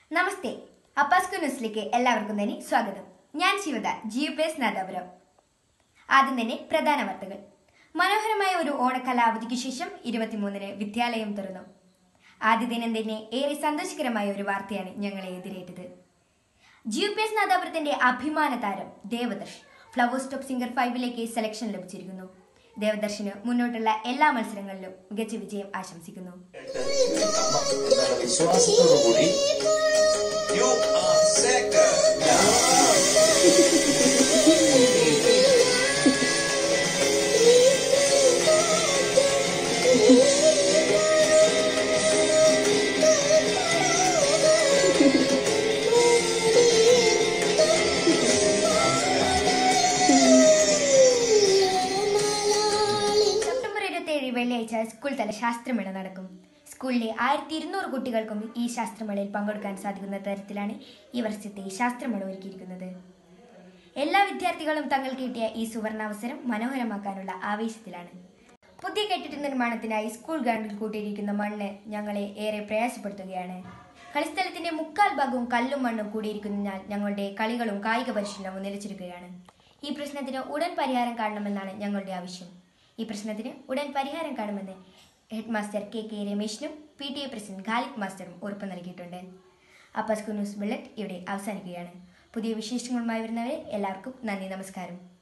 നമസ്തേ അപ്പാസ്കു ന്യൂസിലേക്ക് എല്ലാവർക്കും തന്നെ സ്വാഗതം ഞാൻ Shivada G U P S Nadapuram ആദ്യം തന്നെ പ്രധാന വാർത്തകൾ മനോഹരമായ ഒരു ഓണക്കാല അവധിക്ക് ശേഷം ഇരുപത്തിമൂന്നിന് വിദ്യാലയം തുറന്നു ആദ്യ ദിനം തന്നെ ഏറെ സന്തോഷകരമായ ഒരു വാർത്തയാണ് ഞങ്ങളെ എതിരേറ്റത് ജി യു പി എസ് നാദാപുരത്തിന്റെ അഭിമാന താരം ദേവദർശ് ഫ്ലവേഴ്സ് ടോപ്പ് സിംഗർ ഫൈവിലേക്ക് സെലക്ഷൻ ലഭിച്ചിരിക്കുന്നു ദേവദർശിന് മുന്നോട്ടുള്ള എല്ലാ മത്സരങ്ങളിലും മികച്ച വിജയം ആശംസിക്കുന്നു എന്നുള്ള വിശ്വാസത്തോടു കൂടി You are second. സെപ്റ്റംബർ ഇരുപത്തിയേഴ് വെള്ളിയാഴ്ച സ്കൂൾ തല ശാസ്ത്രമേള നടക്കും സ്കൂളിലെ ആയിരത്തി ഇരുന്നൂറ് കുട്ടികൾക്കും ഈ ശാസ്ത്രമേളയിൽ പങ്കെടുക്കാൻ സാധിക്കുന്ന തരത്തിലാണ് ഈ വർഷത്തെ ശാസ്ത്രമേള ഒരുക്കിയിരിക്കുന്നത് എല്ലാ വിദ്യാർത്ഥികളും തങ്ങൾക്ക് കിട്ടിയ ഈ സുവർണാവസരം മനോഹരമാക്കാനുള്ള ആവേശത്തിലാണ് പുതിയ കെട്ടിട നിർമ്മാണത്തിനായി സ്കൂൾ ഗ്രൗണ്ടിൽ കൂട്ടിയിരിക്കുന്ന മണ്ണ് ഞങ്ങളെ ഏറെ പ്രയാസപ്പെടുത്തുകയാണ് കളിസ്ഥലത്തിന്റെ മുക്കാൽ ഭാഗവും കല്ലും മണ്ണും കൂടിയിരിക്കുന്നതിനാൽ ഞങ്ങളുടെ കളികളും കായിക പരിശീലനവും നിലച്ചിരിക്കുകയാണ് ഈ പ്രശ്നത്തിന് ഉടൻ പരിഹാരം കാണണമെന്നാണ് ഞങ്ങളുടെ ആവശ്യം ഈ പ്രശ്നത്തിന് ഉടൻ പരിഹാരം കാണുമെന്ന് ഹെഡ് മാസ്റ്റർ കെ കെ രമേശിനും P T A president Khalid മാസ്റ്ററും ഉറപ്പ് നൽകിയിട്ടുണ്ട് അപ്പസ്കു ന്യൂസ് ബുള്ളറ്റ് ഇവിടെ അവസാനിക്കുകയാണ് പുതിയ വിശേഷങ്ങളുമായി വരുന്നവരെ എല്ലാവർക്കും നന്ദി നമസ്കാരം